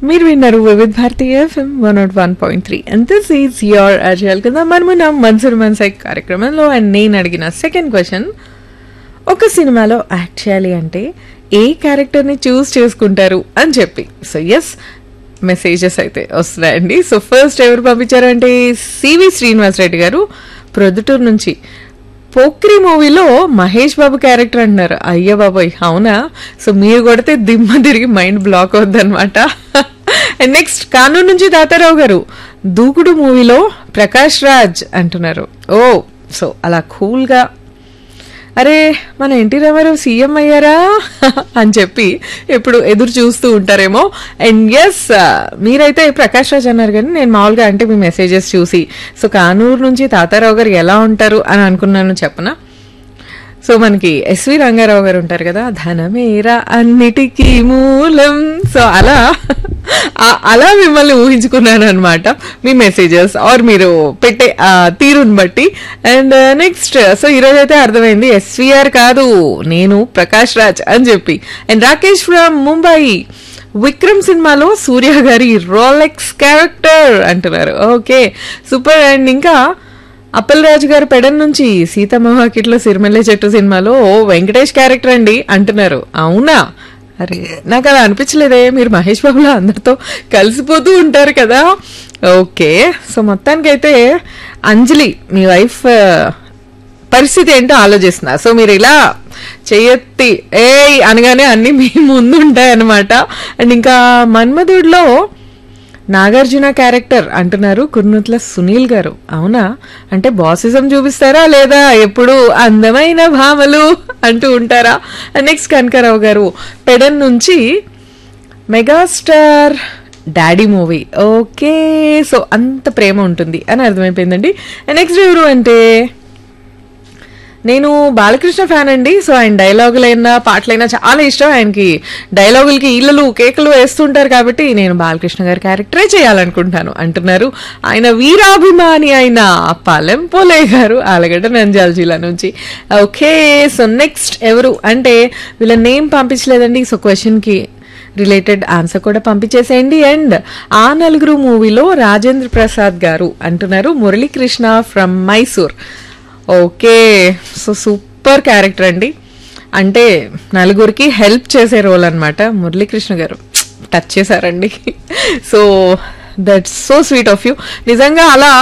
మీరు విన్నారు Vividh Bharati FM one nought one point three and this is your అజయల్ కదా మనము నా మన్సూర్ మన్సై కార్యక్రమంలో అండ్ నేను అడిగిన సెకండ్ క్వశ్చన్ ఒక సినిమాలో యాక్ట్ చేయాలి అంటే ఏ క్యారెక్టర్ని చూస్ చేసుకుంటారు అని చెప్పి సో ఎస్ మెసేజెస్ అయితే వస్తున్నాయండి సో ఫస్ట్ ఎవరు పంపించారు అంటే సివి శ్రీనివాస్ రెడ్డి గారు ప్రొద్దుటూరు నుంచి పోక్రి మూవీలో మహేష్ బాబు క్యారెక్టర్ అంటున్నారు అయ్య బాబోయ్ అవునా సో మీరు కొడితే దిమ్మ తిరిగి మైండ్ బ్లాక్ అవుద్దన్నమాట అండ్ నెక్స్ట్ కానూరు నుంచి తాతారావు గారు దూకుడు మూవీలో ప్రకాష్ రాజ్ అంటున్నారు ఓ సో అలా కూల్గా అరే మన ఎన్టీ రామారావు సీఎం అయ్యారా అని చెప్పి ఎప్పుడు ఎదురు చూస్తూ ఉంటారేమో అండ్ ఎస్ మీరైతే ప్రకాష్ రాజ్ అన్నారు కానీ నేను మామూలుగా అంటే మీ మెసేజెస్ చూసి సో కానూరు నుంచి తాతారావు గారు ఎలా ఉంటారు అని అనుకున్నాను చెప్పనా సో మనకి ఎస్వి రంగారావు గారు ఉంటారు కదా ధనమేరా అన్నిటికీ మూలం సో అలా ఆ- అలా మిమ్మల్ని ఊహించుకున్నాను అనమాట మీ మెసేజెస్ ఆర్ మీరు పెట్టే ఆ తీరుని బట్టి అండ్ నెక్స్ట్ సో ఈరోజు అయితే అర్థమైంది ఎస్విఆర్ కాదు నేను ప్రకాష్ రాజ్ అని చెప్పి అండ్ రాకేష్ ఫ్రమ్ ముంబై విక్రమ్ సినిమాలో సూర్య గారి రోలెక్స్ క్యారెక్టర్ అంటున్నారు ఓకే సూపర్ అండ్ ఇంకా అప్పలరాజు గారు పెడన్ నుంచి సీతమ్మ వాకిట్లో సిరిమల్లె చెట్టు సినిమాలో ఓ వెంకటేష్ క్యారెక్టర్ అండి అంటున్నారు అవునా అరే నాకు అలా అనిపించలేదే మీరు మహేష్ బాబులో అందరితో కలిసిపోతూ ఉంటారు కదా ఓకే సో మొత్తానికైతే అంజలి మీ వైఫ్ పరిస్థితి ఏంటో ఆలోచిస్తున్నా సో మీరు ఇలా చెయ్యెత్తి ఏ అనగానే అన్ని మీ ముందు ఉంటాయి అన్నమాట అండ్ ఇంకా మన్మధుడిలో నాగార్జున క్యారెక్టర్ అంటున్నారు కుర్నుట్ల సునీల్ గారు అవునా అంటే బాసిజం చూపిస్తారా లేదా ఎప్పుడు అందమైన భామలు అంటూ ఉంటారా నెక్స్ట్ కనకారావు గారు పెడన్ నుంచి megastar daddy movie okay so అంత ప్రేమ ఉంటుంది అని అర్థమైపోయిందండి నెక్స్ట్ ఎవరు అంటే నేను బాలకృష్ణ ఫ్యాన్ అండి సో ఆయన డైలాగులైనా పాటలైనా చాలా ఇష్టం ఆయనకి డైలాగులకి ఈలలు కేకలు వేస్తుంటారు కాబట్టి నేను బాలకృష్ణ గారి క్యారెక్టరే చేయాలనుకుంటాను అంటున్నారు ఆయన వీరాభిమాని అయిన పాలెం పోలే గారు ఆలగడ్డ నంజాల జిల్లా నుంచి ఓకే సో నెక్స్ట్ ఎవరు అంటే వీళ్ళ నేమ్ పంపించలేదండి సో క్వశ్చన్కి రిలేటెడ్ ఆన్సర్ కూడా పంపించేసేయండి అండ్ ఆ నలుగురు మూవీలో రాజేంద్ర ప్రసాద్ గారు అంటున్నారు Muralikrishna from Mysore okay so super character అండి అంటే నలుగురికి హెల్ప్ చేసే రోల్ అనమాట మురళీకృష్ణ గారు టచ్ చేశారండి so that's so sweet of you నిజంగా అలా